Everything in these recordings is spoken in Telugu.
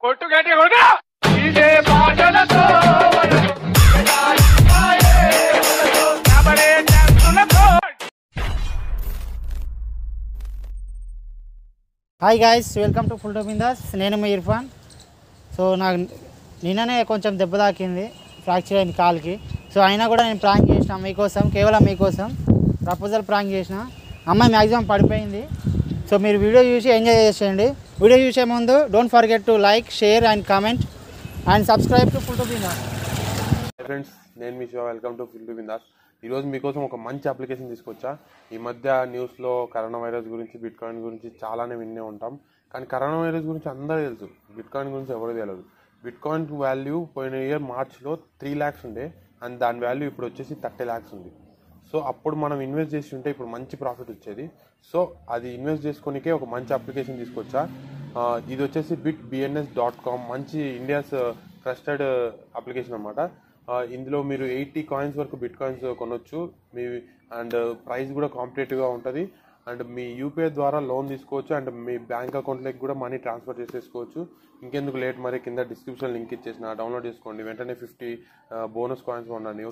కొట్టు గట్టి కొట్టు ఇదే పాటలతో hi guys welcome to full Bindaas నేను మీ ఇర్ఫాన్ సో నాకు నిన్ననే కొంచెం దెబ్బ తాకింది ఫ్రాక్చర్ అయింది కాలుకి సో అయినా కూడా నేను ప్రాంక్ చేసిన మీకోసం కేవలం మీకోసం ప్రపోజల్ ప్రాంక్ చేసిన అమ్మాయి మ్యాక్సిమం పడిపోయింది సో మీరు వీడియో చూసి ఎంజాయ్ చేసేయండి వీడియో చూసే ముందు don't forget to like share and comment and subscribe to full Bindaas hi friends నేను మీ Shiva welcome to full to Bindaas ఈరోజు మీకోసం ఒక మంచి అప్లికేషన్ తీసుకొచ్చా ఈ మధ్య న్యూస్లో కరోనా వైరస్ గురించి బిట్ కాయిన్ గురించి చాలానే విన్నే ఉంటాం కానీ కరోనా వైరస్ గురించి అందరూ తెలుసు బిట్ కాయిన్ గురించి ఎవరు తెలియదు బిట్ కాయిన్ వాల్యూ పోయిన ఇయర్ మార్చ్లో త్రీ ల్యాక్స్ ఉండే అండ్ దాని వాల్యూ ఇప్పుడు వచ్చేసి థర్టీ ల్యాక్స్ ఉంది సో అప్పుడు మనం ఇన్వెస్ట్ చేసి ఉంటే ఇప్పుడు మంచి ప్రాఫిట్ వచ్చేది సో అది ఇన్వెస్ట్ చేసుకోనికే ఒక మంచి అప్లికేషన్ తీసుకొచ్చా ఆ, ఇది వచ్చేసి బిట్ బిఎన్ఎస్ డాట్ కామ్ మంచి ఇండియాస్ ట్రస్టెడ్ అప్లికేషన్ అనమాట ఇందులో మీరు ఎయిటీ కాయిన్స్ వరకు బిట్ కాయిన్స్ కొనొచ్చు మీ అండ్ ప్రైస్ కూడా కాంపిటేటివ్గా ఉంటుంది అండ్ మీ యూపీఐ ద్వారా లోన్ తీసుకోవచ్చు అండ్ మీ బ్యాంక్ అకౌంట్లోకి కూడా మనీ ట్రాన్స్ఫర్ చేసేసుకోవచ్చు ఇంకెందుకు లేట్ మరి కింద డిస్క్రిప్షన్ లింక్ ఇచ్చేసిన డౌన్లోడ్ చేసుకోండి వెంటనే ఫిఫ్టీ బోనస్ కాయిన్స్ ఉండండి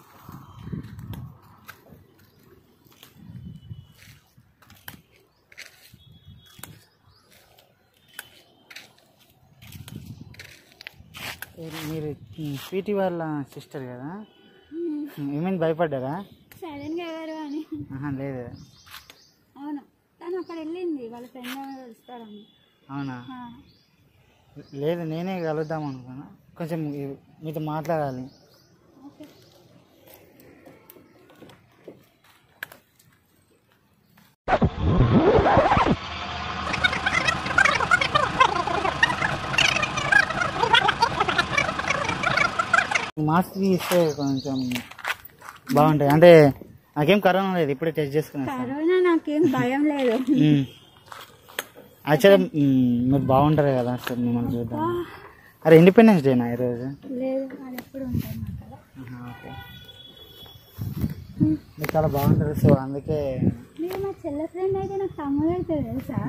మీరు స్వీటీ వాళ్ళ సిస్టర్ కదా ఏమైంది భయపడ్డారా సడన్ గా ఎవరు అని ఆహా, లేదు అవును తను అక్కడ వెళ్ళింది వాళ్ళ ఫ్రెండ్ కలుస్తారని అవునా ఆ, లేదు నేనే కలుద్దాం అనుకున్నా కొంచెం ఈ- మీతో మాట్లాడాలి ఓకే మాస్క్ ఇస్తే కొంచెం బాగుంటుంది అంటే నాకేం కరోనా లేదు ఇప్పుడే టెస్ట్ చేసుకున్నాను కరోనా నాకేం భయం లేదు యాక్చువల్గా మీరు బాగుంటారు కదా సార్ మిమ్మల్ని చూద్దాం అరే ఇండిపెండెన్స్ డేనా ఈరోజు లేదు అది ఎప్పుడు ఉంటుంది నాకు కదా ఆహా, ఓకే మీరు చాలా బాగుంటారు సో అందుకే మీరు మా చెల్ల ఫ్రెండ్ అయితే నాకు తమ్ముడు అయితే తెలుసా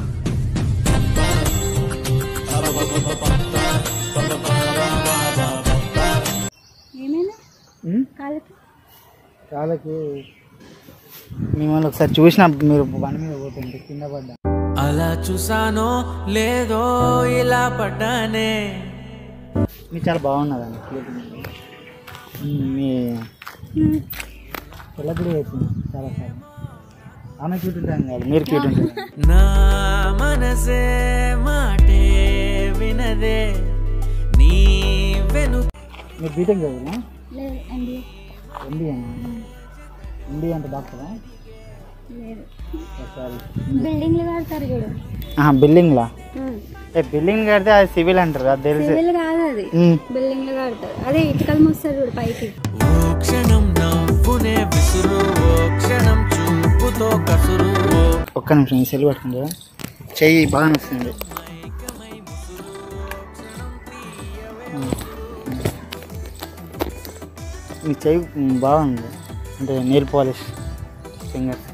ఏమైనా ఉమ్, కాళ్ళకి కాళ్ళకి మిమ్మల్ని ఒకసారి చూసిన మీరు బండి మీద పోతుంటే కింద పడ్డా అలా చూసానో లేదో ఇలా పడ్డానే మీరు చాలా బాగున్నదండి cute ఉంది. ఉమ్, మీ ఉమ్, పిల్లప్పుడు చేసింది చాలా సార్ ఆమె క్యూట్ ఉంటాను కాదు మీరు క్యూట్ ఉంటారు నా మనసే మాటే వినదే నీ వెను మీరు బీటెక్ చదివినా లేదు ఎంబీఏ ఎంబీఏ ఎంబీఏ అంటే డాక్టరా లేదు సారీ బిల్డింగ్లు కడతారు చూడు బిల్డింగ్లా ఉమ్, ఏ బిల్డింగ్ కడితే అది సివిల్ అంటారు అది తెలుసు సివిల్ కాదు అది ఉమ్. బిల్డింగ్లు కడతారు అదే ఇటుకలు మోస్తారు చూడు పైకి ఓ క్షణం నవ్వునే విసురు ఓ క్షణం చూపుతో కసురు ఓ ఒక్క నిమిషం ఈ సెల్ పట్టుకుంది కదా చెయ్యి బాగా నొస్తుంది మీ చెయ్యి ఉమ్, బాగుంది అంటే నెయిల్ పాలిష్ ఫింగర్స్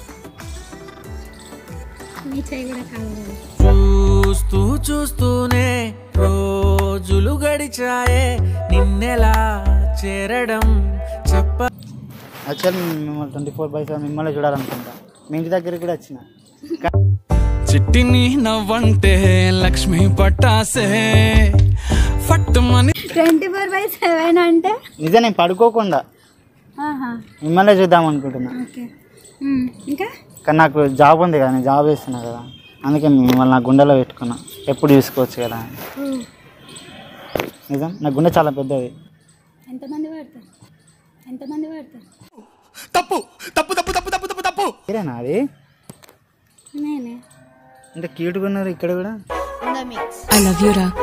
మీ చేయి కూడా కావాలి చూస్తూ చూస్తూనే రోజులు గడిచాయే నిన్నెలా చేరడం చెప్ప యాక్చువల్ మిమ్మల్ని ట్వంటీ ఫోర్ బై సెవెన్ మిమ్మల్ని చూడాలనుకుంటా మీ ఇంటి దగ్గరికి కూడా వచ్చిన చిట్టిని నవ్వంటే లక్ష్మి పట్టాసే ఫట్టుమని ట్వంటీ ఫోర్ బై సెవెన్ అంటే నిజం నేను పడుకోకుండా ఆహా మిమ్మల్ని చూద్దాం అనుకుంటున్నా ఓకే ఉమ్, ఇంకా కానీ నాకు జాబ్ ఉంది కదా నేను జాబ్ వేస్తున్నా కదా అందుకే మిమ్మల్ని నా గుండెలో పెట్టుకున్నా ఎప్పుడు చూసుకోవచ్చు కదా అని. ఉమ్, నిజం నా గుండె చాలా పెద్దది ఎంతమంది పడతారు ఎంతమంది పడతారు తప్పు తప్పు తప్పు తప్పు తప్పు తప్పు తప్పు మీరేనా అది నేనే అంటే క్యూట్గా ఉన్నారు ఇక్కడ కూడా I love you, Ra.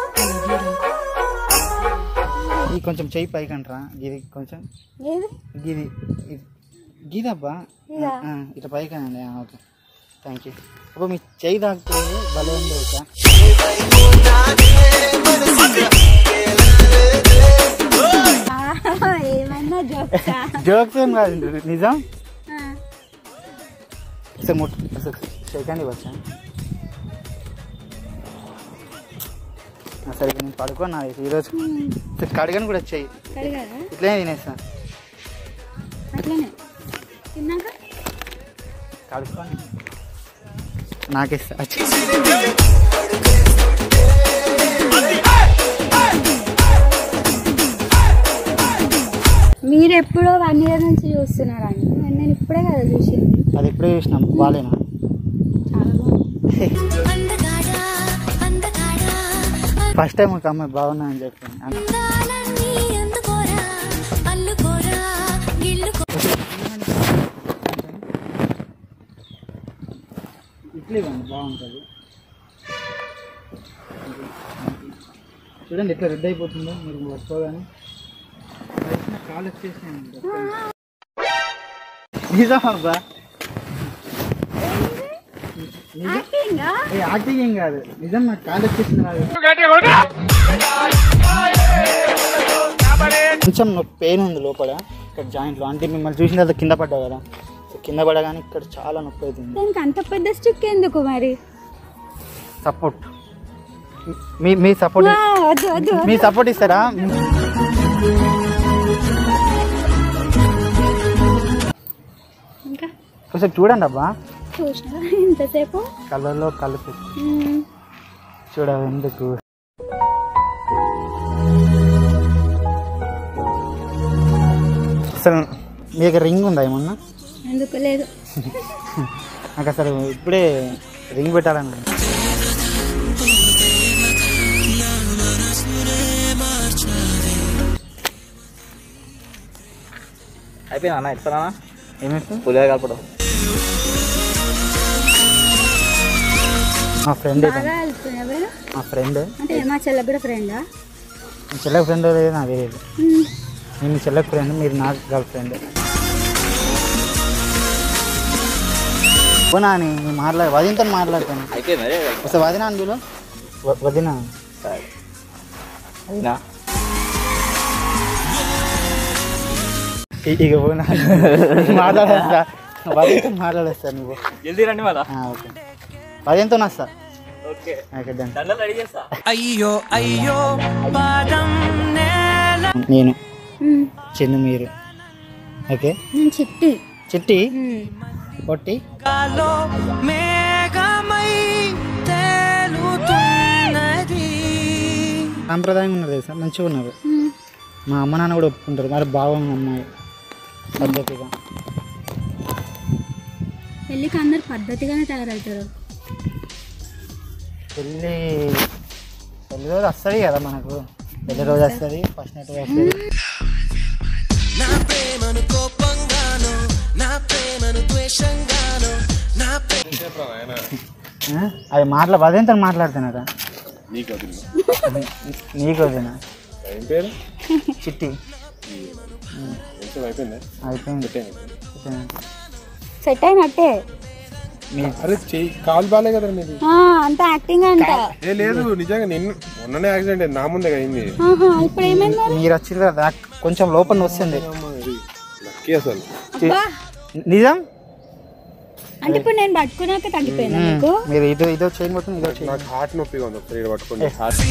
ఇది కొంచెం చెయ్యి పైకి అంటారా ఇది కొంచెం ఏది గిది ఇది గీదబ్బా ఇదా? ఆ, ఇట్లా పైకి అనండి ఆ, ఓకే థ్యాంక్ యూ అప్పుడు మీ చెయ్యి తాకుతుంది భలే ఉంది ఒక ఆహా, ఏమన్నా జోక్సా జోక్స్ ఏం కాదు నిజం ఒకసారి ముట్టు ఒకసారి సెకండ్ ఇవ్వచ్చా సరే నేను పడుకోనా ఈరోజు కడగని కూడా వచ్చాయి కడిగారా ఇట్లనే తినేస్తా అట్లనే తిన్నాక కడుక్కొని నాకిస్తా వచ్చి మీరు ఎప్పుడో వన్ ఇయర్ నుంచి చూస్తున్నారండి నేను ఇప్పుడే కదా చూసింది అది ఎప్పుడే చూసినాం బాగాలేనా చాలా బాగుంది ఫస్ట్ టైం ఒక అమ్మాయి బాగున్నా అని చెప్పి ఇడ్లీ ఇవ్వండి బాగుంటుంది చూడండి ఎట్లా రెడ్ అయిపోతుందో మీరు పట్టుకోగానే వేసిన కాలు వచ్చేసినాయి నిజం అబ్బా యాక్టింగా ఏ యాక్టింగ్ ఏం కాదు నిజం నాకు కాలు వచ్చేసింది నాకు గట్టిగా కొట్టు కొంచెం నొప్పి పెయిన్ ఉంది లోపల ఇక్కడ జాయింట్లో అంటే మిమ్మల్ని చూసిన తర్వాత కింద పడ్డా కదా సో కింద పడగానే ఇక్కడ చాలా నొప్పి అవుతుంది దానికి అంత పెద్ద స్టిక్ ఎందుకు మరి సపోర్ట్ మీ మీ సపోర్ట్ ఆ, వద్దు వద్దు మీ సపోర్ట్ ఇస్తారా ఇంకా కొంచెం చూడండి అబ్బా చూసినా ఇంతసేపు కళ్ళల్లో కలిపి మ్మ్. చూడ ఎందుకు అసలు మీకు రింగ్ ఉందా ఏమన్నా ఎందుకు లేదు నాకు అసలు ఇప్పుడే రింగ్ పెట్టాలని ఉంది. అయిపోయింది అన్న ఎట్లా ఏమైతుంది పులిగా కలపడం మా ఫ్రెండ్ బాగా వెళ్తున్నా ఎవరు మా ఫ్రెండ్ అంటే మా చెల్ల కూడా ఫ్రెండా మీ చెల్లెకి ఫ్రెండ్ లేదు నాకు తెలియదు నేను మీ చెల్లెకి ఫ్రెండ్ మీరు నాకు గర్ల్ ఫ్రెండ్ పోనా అని నేను మాట్లాడ వదినతో మాట్లాడతాను అయిపోయింది అదే ఒకసారి వదిన అందులో వదిన నా ఇ- ఇక పోనా మాట్లాడేస్తా వదినతో మాట్లాడేస్తా నువ్వు జల్దీ రండి మళ్ళా ఆ, ఓకే వదినతో వస్తా ఓకే ఓకే డన్ దండలు రెడీ చేస్తా అయ్యో అయ్యో పాదం నేల నేను మ్మ్. చిన్న మీరు ఓకే నేను చిట్టి చిట్టి మ్మ్. పొట్టి గాలో మేఘమై తేలుతున్నది సాంప్రదాయంగా ఉన్నారు తెలుసా మంచిగా ఉన్నారు మ్మ్. మా అమ్మ నాన్న కూడా ఒప్పుకుంటారు మరి బాగుంది అమ్మాయి పద్ధతిగా పెళ్ళికి అందరు పద్ధతిగానే తయారవుతారు పెళ్ళి పెళ్లి రోజు వస్తుంది కదా మనకు పెళ్లి రోజు వస్తుంది ఫస్ట్ నైట్ వస్తుంది నా ప్రేమను కోపంగాను నా ప్రేమను ద్వేషంగాను నా ప్రేమ ఆ? అది మాట్లా వదినతో మాట్లాడుతున్నారా నీకు వదిలిన నీకు వదిన ఏం పేరు చిట్టి కొంచెం అయిపోయిందా అయిపోయింది సెట్ అయినట్టే మీ అరే చెయ్యి కాలు బాగాలే కదా మీది ఆ, అంత యాక్టింగ్ అంట ఏ లేదు నిజంగా నిన్న మొన్ననే యాక్సిడెంట్ అయింది నా ముందే అయింది ఆహా, ఇప్పుడు ఏమైంది మరి? మీరు వచ్చింది కదా నాకు కొంచెం లోపల వస్తుంది లక్కీ అసలు అబ్బా నిజం అంటే ఇప్పుడు నేను పట్టుకున్నాక తగ్గిపోయిందా మీకు మీరు ఇదో ఇదో చేయబోతుంది ఇదో చేయండి నాకు హార్ట్ నొప్పిగా ఉంది ఒకసారి ఈడ పట్టుకోండి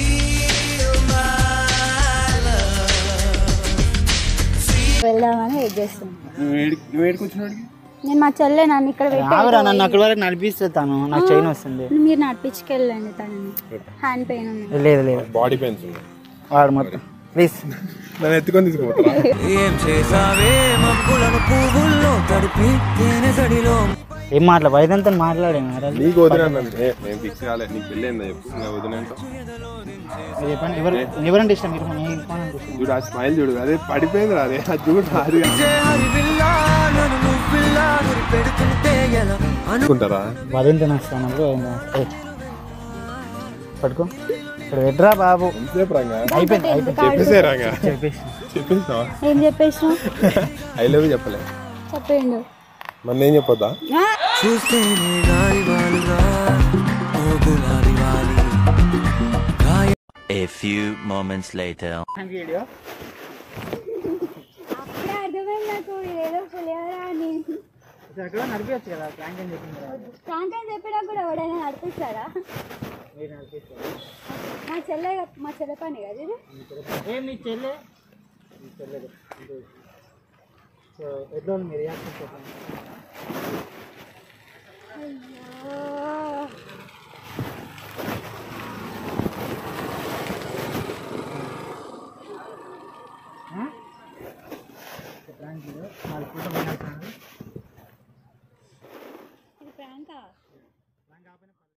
వెళ్దామని వెయిట్ చేస్తున్నాను నువ్వు ఏడికి నువ్వు ఏడికి వచ్చినాడికి నేను మా చెల్లె నన్ను ఇక్కడ పెట్టి ఆవిరా నన్ను అక్కడి వరకు నడిపిస్తే తను నాకు చైన్ వస్తుంది మీరు నడిపించుకెళ్ళండి తనని హ్యాండ్ పెయిన్ ఉంది లేదు లేదు బాడీ పెయిన్స్ ఉన్నాయి వాడు మొత్తం ప్లీజ్ నన్ను ఎత్తుకొని తీసుకుపోతారా ఏం చేసావే మబ్బులను పువ్వుల్లో తడిపి తేనె సడిలో ఏం మాట్లా వైద్యంతో మాట్లాడాను నీకు వదిన అన్నాను ఏ, నేను ఫిక్స్ కాలేదు నీకు పెళ్ళి అయిందా చెప్పు ఇంకా వదిన అంటావు. చెప్పండి ఎవరు ఎవరంటే ఇష్టం మీరు నేను ఇవ్వనంటే ఇష్టం చూడు ఆ స్మైల్ చూడు అదే పడిపోయింది రా అదే అది చూడు అది హరివిల్లా నన్ను నువ్విల్లా గురి పెడుతుంటే ఎలా అనుకుంటారా వదింతో నష్టం పట్టుకో ఇక్కడ వెడ్రా బాబు ఎంతసేపు రంగా అయిపోయింది అయిపోయింది చెప్పేసే రంగా చెప్పేసి చెప్పేసినావా ఏం చెప్పేసిన ఐ లవ్ చెప్పలే చెప్పండు మరి నేను చెప్పొద్దా ఆ, చూస్తేనే గాలి వాలుగా ఓ గులాబీ వాలి A few moments later. Video అప్పుడే అర్థమైంది నాకు ఏదో పులిహోర అని సో ఎక్కడ నడిపించచ్చు కదా ప్రాంక్ ఏం చెప్పింది కదా ప్రాంక్ అని చెప్పినా కూడా ఎవడైనా నడిపిస్తారా మీరు నడిపిస్తారు మా చెల్లె మా చెల్లె పని కదా ఇది ఏ మీ చెల్లె మీ చెల్లె సో ఎట్లా ఉంది మీ రియాక్షన్ చెప్పండి అయ్యో ప్రాంక్ నాలుగు ఫోటో పెట్టాను